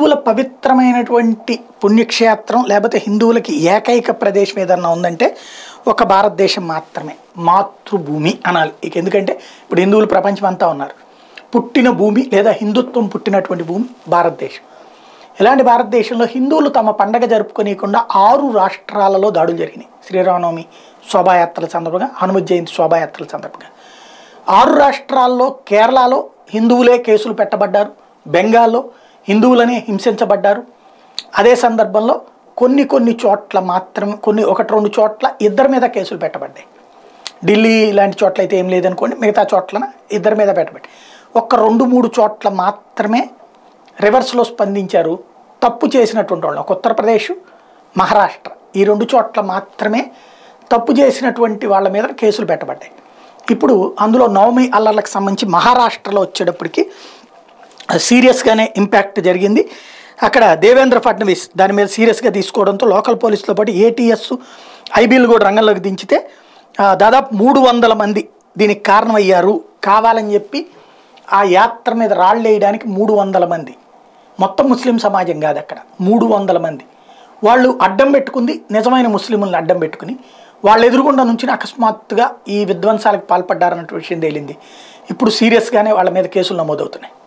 హిందువుల పవిత్రమైనటువంటి పుణ్యక్షేత్రం లేకపోతే హిందువులకి ఏకైక ప్రదేశం ఏదన్నా ఉందంటే ఒక భారతదేశం మాత్రమే మాతృభూమి అనాలి ఇక ఎందుకంటే ఇప్పుడు హిందువులు ప్రపంచం అంతా ఉన్నారు పుట్టిన భూమి లేదా హిందుత్వం పుట్టినటువంటి భూమి భారతదేశం ఇలాంటి భారతదేశంలో హిందువులు తమ పండగ జరుపుకోనీయకుండా ఆరు రాష్ట్రాలలో దాడులు జరిగినాయి శ్రీరామనవమి శోభాయాత్రల సందర్భంగా హనుమత్ జయంతి శోభాయాత్రల సందర్భంగా ఆరు రాష్ట్రాల్లో కేరళలో హిందువులే కేసులు పెట్టబడ్డారు బెంగాల్లో హిందువులనే హింసించబడ్డారు అదే సందర్భంలో కొన్ని కొన్ని చోట్ల మాత్రమే కొన్ని ఒకటి రెండు చోట్ల ఇద్దరి మీద కేసులు పెట్టబడ్డాయి ఢిల్లీ ఇలాంటి చోట్ల అయితే ఏం లేదనుకోండి మిగతా చోట్లన ఇద్దరి మీద పెట్టబడి ఒక్క రెండు మూడు చోట్ల మాత్రమే రివర్స్లో స్పందించారు తప్పు చేసినటువంటి వాళ్ళు ఒక ఉత్తరప్రదేశ్ మహారాష్ట్ర ఈ రెండు చోట్ల మాత్రమే తప్పు చేసినటువంటి వాళ్ళ మీద కేసులు పెట్టబడ్డాయి ఇప్పుడు అందులో నవమి అల్లర్లకు సంబంధించి మహారాష్ట్రలో వచ్చేటప్పటికి సీరియస్గానే ఇంపాక్ట్ జరిగింది అక్కడ దేవేంద్ర ఫడ్నవీస్ దాని మీద సీరియస్గా తీసుకోవడంతో లోకల్ పోలీసుతో పాటు ఏటీఎస్ ఐబీలు కూడా రంగంలోకి దించితే ఆ, దాదాపు మూడు వందల మంది దీనికి కారణమయ్యారు కావాలని చెప్పి ఆ యాత్ర మీద రాళ్ళు వేయడానికి మూడు వందల మంది మొత్తం ముస్లిం సమాజం కాదు అక్కడ మూడు వందల మంది వాళ్ళు అడ్డం పెట్టుకుంది నిజమైన ముస్లింలను అడ్డం పెట్టుకుని వాళ్ళు ఎదురుగుండా నుంచి అకస్మాత్తుగా ఈ విధ్వంసాలకు పాల్పడ్డారన్న విషయం తేలింది ఇప్పుడు సీరియస్గానే వాళ్ళ మీద కేసులు నమోదవుతున్నాయి